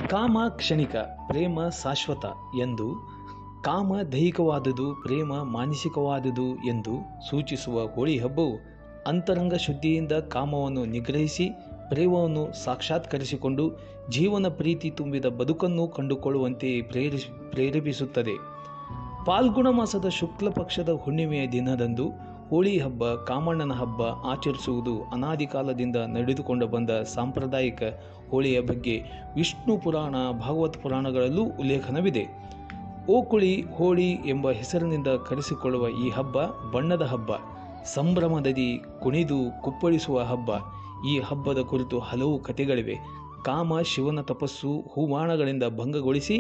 ಕಾಮ ಕ್ಷಣಿಕ ಪ್ರೇಮ ಶಾಶ್ವತ ಎಂದು ಕಾಮ ದೈಹಿಕವಾದುದು ಪ್ರೇಮ ಮಾನಸಿಕವಾದುದು ಎಂದು ಸೂಚಿಸುವ ಹೋಳಿ ಹಬ್ಬವು ಅಂತರಂಗ ಶುದ್ಧಿಯಿಂದ ಕಾಮವನ್ನು ನಿಗ್ರಹಿಸಿ ಪ್ರೇಮವನ್ನು ಸಾಕ್ಷಾತ್ಕರಿಸಿಕೊಂಡು ಜೀವನ ಪ್ರೀತಿ ತುಂಬಿದ ಬದುಕನ್ನು ಕಂಡುಕೊಳ್ಳುವಂತೆ ಪ್ರೇರಿಸ್ ಪ್ರೇರೇಪಿಸುತ್ತದೆ ಫಾಲ್ಗುಣ ಮಾಸದ ಶುಕ್ಲ ಪಕ್ಷದ ಹುಣ್ಣಿಮೆಯ ದಿನದಂದು ಹೋಳಿ ಹಬ್ಬ ಕಾಮಣ್ಣನ ಹಬ್ಬ ಆಚರಿಸುವುದು ಅನಾದಿ ಕಾಲದಿಂದ ನಡೆದುಕೊಂಡು ಬಂದ ಸಾಂಪ್ರದಾಯಿಕ ಹೋಳಿಯ ಬಗ್ಗೆ ವಿಷ್ಣು ಪುರಾಣ ಭಾಗವತ್ ಪುರಾಣಗಳಲ್ಲೂ ಉಲ್ಲೇಖನವಿದೆ ಓಕುಳಿ ಹೋಳಿ ಎಂಬ ಹೆಸರಿನಿಂದ ಕರೆಸಿಕೊಳ್ಳುವ ಈ ಹಬ್ಬ ಬಣ್ಣದ ಹಬ್ಬ ಸಂಭ್ರಮದದಿ ಕುಣಿದು ಕುಪ್ಪಳಿಸುವ ಹಬ್ಬ ಈ ಹಬ್ಬದ ಕುರಿತು ಹಲವು ಕಥೆಗಳಿವೆ ಕಾಮ ಶಿವನ ತಪಸ್ಸು ಹೂವಾಣಗಳಿಂದ ಭಂಗಗೊಳಿಸಿ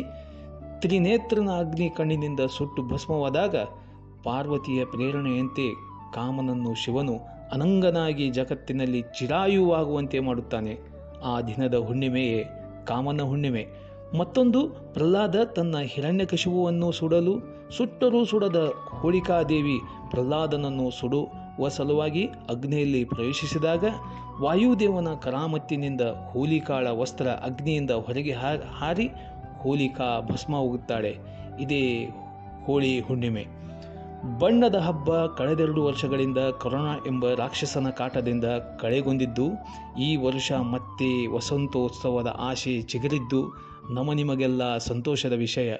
ತ್ರಿನೇತ್ರನ ಅಗ್ನಿ ಕಣ್ಣಿನಿಂದ ಸುಟ್ಟು ಭಸ್ಮವಾದಾಗ ಪಾರ್ವತಿಯ ಪ್ರೇರಣೆಯಂತೆ ಕಾಮನನ್ನು ಶಿವನು ಅನಂಗನಾಗಿ ಜಗತ್ತಿನಲ್ಲಿ ಚಿರಾಯುವಾಗುವಂತೆ ಮಾಡುತ್ತಾನೆ ಆ ದಿನದ ಹುಣ್ಣಿಮೆಯೇ ಕಾಮನ ಹುಣ್ಣಿಮೆ ಮತ್ತೊಂದು ಪ್ರಹ್ಲಾದ ತನ್ನ ಹಿರಣ್ಯಕಶಿಪುವನ್ನು ಸುಡಲು ಸುಟ್ಟರೂ ಸುಡದ ಹೋಳಿಕಾದೇವಿ ಪ್ರಹ್ಲಾದನನ್ನು ಸುಡುವ ಸಲುವಾಗಿ ಅಗ್ನಿಯಲ್ಲಿ ಪ್ರವೇಶಿಸಿದಾಗ ವಾಯುದೇವನ ಕರಾಮತ್ತಿನಿಂದ ಹೋಲಿಕಾಳ ವಸ್ತ್ರ ಅಗ್ನಿಯಿಂದ ಹೊರಗೆ ಹಾ- ಹಾರಿ ಹೋಲಿಕಾ ಭಸ್ಮ ಹೋಗುತ್ತಾಳೆ ಇದೇ ಹೋಳಿ ಹುಣ್ಣಿಮೆ ಬಣ್ಣದ ಹಬ್ಬ ಕಳೆದೆರಡು ವರ್ಷಗಳಿಂದ ಕೊರೋನಾ ಎಂಬ ರಾಕ್ಷಸನ ಕಾಟದಿಂದ ಕಳೆಗೊಂಡಿದ್ದು ಈ ವರ್ಷ ಮತ್ತೆ ವಸಂತೋತ್ಸವದ ಆಶೆ ಚಿಗುರಿದ್ದು ನಮ್ಮ ನಿಮಗೆಲ್ಲ ಸಂತೋಷದ ವಿಷಯ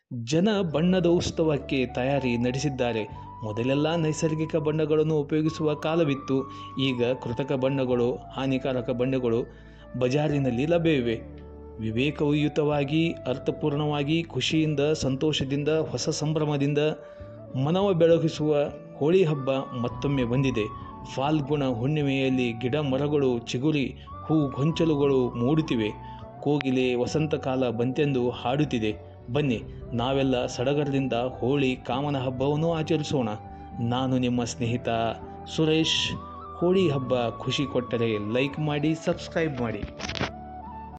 ಜನ ಬಣ್ಣದ ಉತ್ಸವಕ್ಕೆ ತಯಾರಿ ನಡೆಸಿದ್ದಾರೆ ಮೊದಲೆಲ್ಲ ನೈಸರ್ಗಿಕ ಬಣ್ಣಗಳನ್ನು ಉಪಯೋಗಿಸುವ ಕಾಲವಿತ್ತು ಈಗ ಕೃತಕ ಬಣ್ಣಗಳು ಹಾನಿಕಾರಕ ಬಣ್ಣಗಳು ಬಜಾರಿನಲ್ಲಿ ಲಭ್ಯವಿವೆ ವಿವೇಕಯುತವಾಗಿ ಅರ್ಥಪೂರ್ಣವಾಗಿ ಖುಷಿಯಿಂದ ಸಂತೋಷದಿಂದ ಹೊಸ ಸಂಭ್ರಮದಿಂದ ಮನವ ಬೆಳಗಿಸುವ ಹೋಳಿ ಹಬ್ಬ ಮತ್ತೊಮ್ಮೆ ಬಂದಿದೆ ಫಾಲ್ಗುಣ ಹುಣ್ಣಿಮೆಯಲ್ಲಿ ಗಿಡ ಮರಗಳು ಚಿಗುರಿ ಹೂ ಗೊಂಚಲುಗಳು ಮೂಡುತ್ತಿವೆ ಕೋಗಿಲೆ ವಸಂತಕಾಲ ಬಂತೆಂದು ಹಾಡುತ್ತಿದೆ ಬನ್ನಿ ನಾವೆಲ್ಲ ಸಡಗರದಿಂದ ಹೋಳಿ ಕಾಮನ ಹಬ್ಬವನ್ನು ಆಚರಿಸೋಣ ನಾನು ನಿಮ್ಮ ಸ್ನೇಹಿತ ಸುರೇಶ್ ಹೋಳಿ ಹಬ್ಬ ಖುಷಿ ಕೊಟ್ಟರೆ ಲೈಕ್ ಮಾಡಿ ಸಬ್ಸ್ಕ್ರೈಬ್ ಮಾಡಿ